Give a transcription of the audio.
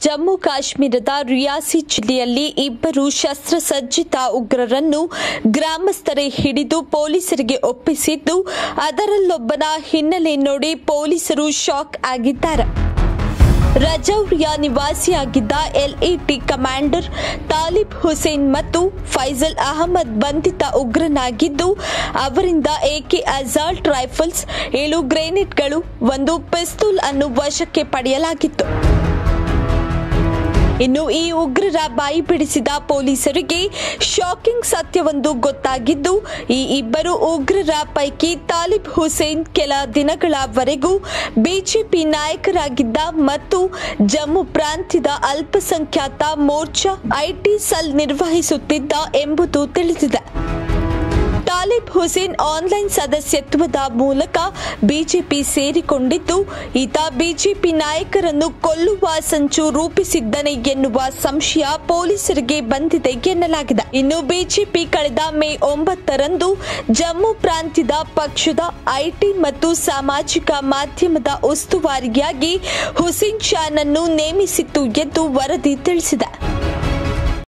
ಜಮ್ಮು ಕಾಶ್ಮೀರದ ರಿಯಾಸಿ ಜಿಲ್ಲೆಯಲ್ಲಿ ಇಬ್ಬರು ಶಸ್ತ್ರಸಜ್ಜಿತ ಉಗ್ರರನ್ನು ಗ್ರಾಮಸ್ಥರೇ ಹಿಡಿದು ಪೊಲೀಸರಿಗೆ ಒಪ್ಪಿಸಿದ್ದು ಅದರಲ್ಲೊಬ್ಬನ ಹಿನ್ನೆಲೆ ನೋಡಿ ಪೊಲೀಸರು ಶಾಕ್ ಆಗಿದ್ದಾರೆ ರಜೌರಿಯ ನಿವಾಸಿಯಾಗಿದ್ದ ಎಲ್ಇಟಿ ಕಮಾಂಡರ್ ತಾಲಿಬ್ ಹುಸೇನ್ ಮತ್ತು ಫೈಜಲ್ ಅಹಮದ್ ಬಂಧಿತ ಉಗ್ರನಾಗಿದ್ದು ಅವರಿಂದ ಎಕೆ ಅಸಾಲ್ಟ್ ರೈಫಲ್ಸ್ ಏಳು ಗ್ರೆನೇಡ್ಗಳು ಒಂದು ಪಿಸ್ತೂಲ್ ಅನ್ನು ವಶಕ್ಕೆ ಪಡೆಯಲಾಗಿತ್ತು ಇನ್ನು ಈ ಉಗ್ರರ ಬಾಯಿ ಬಿಡಿಸಿದ ಪೊಲೀಸರಿಗೆ ಶಾಕಿಂಗ್ ಸತ್ಯವೊಂದು ಗೊತ್ತಾಗಿದ್ದು ಈ ಇಬ್ಬರು ಉಗ್ರರ ಪೈಕಿ ತಾಲಿಬ್ ಹುಸೇನ್ ಕೆಲ ದಿನಗಳವರೆಗೂ ಬಿಜೆಪಿ ನಾಯಕರಾಗಿದ್ದ ಮತ್ತು ಜಮ್ಮು ಪ್ರಾಂತ್ಯದ ಅಲ್ಪಸಂಖ್ಯಾತ ಮೋರ್ಚಾ ಐಟಿ ಸೆಲ್ ನಿರ್ವಹಿಸುತ್ತಿದ್ದ ಎಂಬುದು ತಿಳಿದಿದೆ ತಾಲಿಬ್ ಹುಸೇನ್ ಆನ್ಲೈನ್ ಸದಸ್ಯತ್ವದ ಮೂಲಕ ಬಿಜೆಪಿ ಸೇರಿಕೊಂಡಿದ್ದು ಈತ ಬಿಜೆಪಿ ನಾಯಕರನ್ನು ಕೊಲ್ಲುವ ಸಂಚು ರೂಪಿಸಿದ್ದನೆ ಎನ್ನುವ ಸಂಶಯ ಪೊಲೀಸರಿಗೆ ಬಂದಿದೆ ಎನ್ನಲಾಗಿದೆ ಇನ್ನು ಬಿಜೆಪಿ ಕಳೆದ ಮೇ ಒಂಬತ್ತರಂದು ಜಮ್ಮು ಪ್ರಾಂತ್ಯದ ಪಕ್ಷದ ಐಟಿ ಮತ್ತು ಸಾಮಾಜಿಕ ಮಾಧ್ಯಮದ ಉಸ್ತುವಾರಿಯಾಗಿ ಹುಸೇನ್ ಶಾನನ್ನು ನೇಮಿಸಿತ್ತು ಎಂದು ವರದಿ ತಿಳಿಸಿದೆ